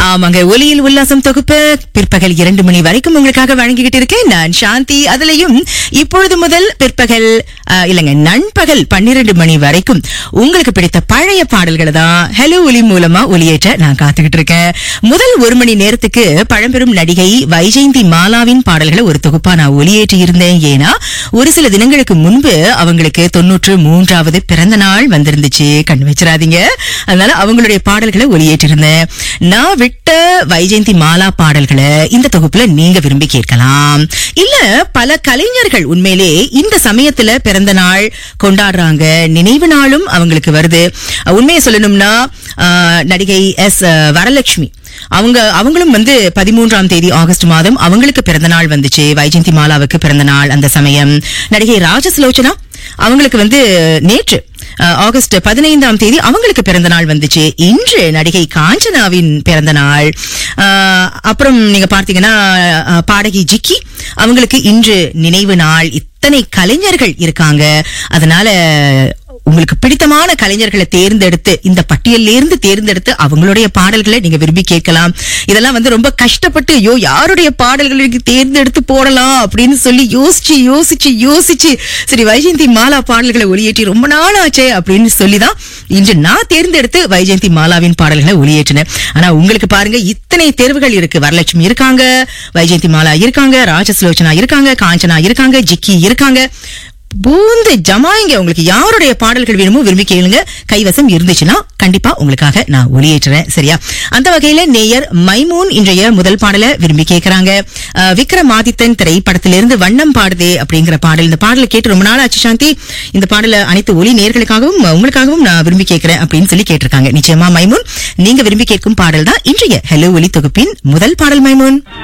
ஆமாங்க ஒலியில் உல்லாசம் தொகுப்பு பிற்பகல் இரண்டு மணி வரைக்கும் உங்களுக்காக வழங்கிக்கிட்டு இருக்கேன் நான் சாந்தி அதுலயும் இப்பொழுது முதல் பிற்பகல் ஆ, இல்லங்க நண்பகல் பன்னிரண்டு மணி வரைக்கும் உங்களுக்கு பிடித்த பழைய பாடல்களை தான் ஹலோ ஒலி மூலமா ஒலியேற்ற நான் காத்துக்கிட்டு இருக்கேன் முதல் ஒரு மணி நேரத்துக்கு பழம்பெரும் நடிகை வைஜெயந்தி மாலாவின் பாடல்களை ஒரு தொகுப்பா நான் ஒலியேற்றி இருந்தேன் ஏன்னா ஒரு சில தினங்களுக்கு முன்பு அவங்களுக்கு தொன்னூற்று மூன்றாவது பிறந்த நாள் வந்திருந்துச்சு கண்ணு வச்சிடாதீங்க அதனால அவங்களுடைய பாடல்களை ஒளியேற்றிருந்தேன் நான் விட்ட வைஜெயந்தி மாலா பாடல்களை இந்த தொகுப்புல நீங்க விரும்பி கேட்கலாம் இல்ல பல கலைஞர்கள் உண்மையிலே இந்த சமயத்துல பிறந்த நாள் கொண்டாடுறாங்க நினைவு நாளும் அவங்களுக்கு வருது அஹ் உண்மையை சொல்லணும்னா ஆஹ், நடிகை எஸ் வரலட்சுமி அவங்க அவங்களும் வந்து பதிமூன்றாம் தேதி ஆகஸ்ட் மாதம் அவங்களுக்கு பிறந்த நாள் வந்துச்சு வைஜெயந்தி மாலாவுக்கு பிறந்த நாள் அந்த சமயம் நடிகை ராஜசுலோச்சனா அவங்களுக்கு வந்து நேற்று அஹ், ஆகஸ்ட் பதினைந்தாம் தேதி அவங்களுக்கு பிறந்த நாள் வந்துச்சு இன்று நடிகை காஞ்சனாவின் பிறந்த நாள் அஹ், அப்புறம் நீங்க பார்த்தீங்கன்னா அஹ், பாடகி ஜிக்கி அவங்களுக்கு இன்று நினைவு நாள் இத்தனை கலைஞர்கள் இருக்காங்க அதனால உங்களுக்கு பிடித்தமான கலைஞர்களை தேர்ந்தெடுத்து இந்த பட்டியல்ல இருந்து தேர்ந்தெடுத்து அவங்களுடைய பாடல்களை நீங்க விரும்பி கேட்கலாம் இதெல்லாம் வந்து ரொம்ப கஷ்டப்பட்டு ஐயோ யாருடைய பாடல்களுக்கு தேர்ந்தெடுத்து போடலாம் அப்படின்னு சொல்லி யோசிச்சு யோசிச்சு யோசிச்சு சரி வைஜெயந்தி மாலா பாடல்களை ஒளியேற்றி ரொம்ப நாள் ஆச்சே அப்படின்னு சொல்லிதான் இன்று நான் தேர்ந்தெடுத்து வைஜெயந்தி மாலாவின் பாடல்களை ஒளியேற்றினேன் ஆனா உங்களுக்கு பாருங்க இத்தனை தேர்வுகள் இருக்கு வரலட்சுமி இருக்காங்க வைஜெயந்தி மாலா இருக்காங்க ராஜசுலோச்சனா இருக்காங்க காஞ்சனா இருக்காங்க ஜிக்கி இருக்காங்க பூந்து ஜமாயிங்க உங்களுக்கு யாருடைய பாடல்கள் வேணுமோ விரும்பி கேளுங்க கைவசம் இருந்துச்சுன்னா கண்டிப்பா உங்களுக்காக நான் ஒளியேற்றுறேன் சரியா அந்த வகையில நேயர் மைமூன் இன்றைய முதல் பாடலை விரும்பி கேக்குறாங்க அஹ், விக்ரமாதித்தன் திரைப்படத்திலிருந்து வண்ணம் பாடுதே அப்படிங்கிற பாடல் இந்த பாடலை கேட்டு ரொம்ப நாள் ஆச்சு சாந்தி இந்த பாடலை அனைத்து ஒலி நேர்களுக்காகவும் உங்களுக்காகவும் நான் விரும்பி கேட்கிறேன் அப்படின்னு சொல்லி கேட்டிருக்காங்க நிச்சயமா மைமூன் நீங்க விரும்பி கேட்கும் பாடல் தான் இன்றைய ஹலோ ஒலி தொகுப்பின் முதல் பாடல் மைமூன்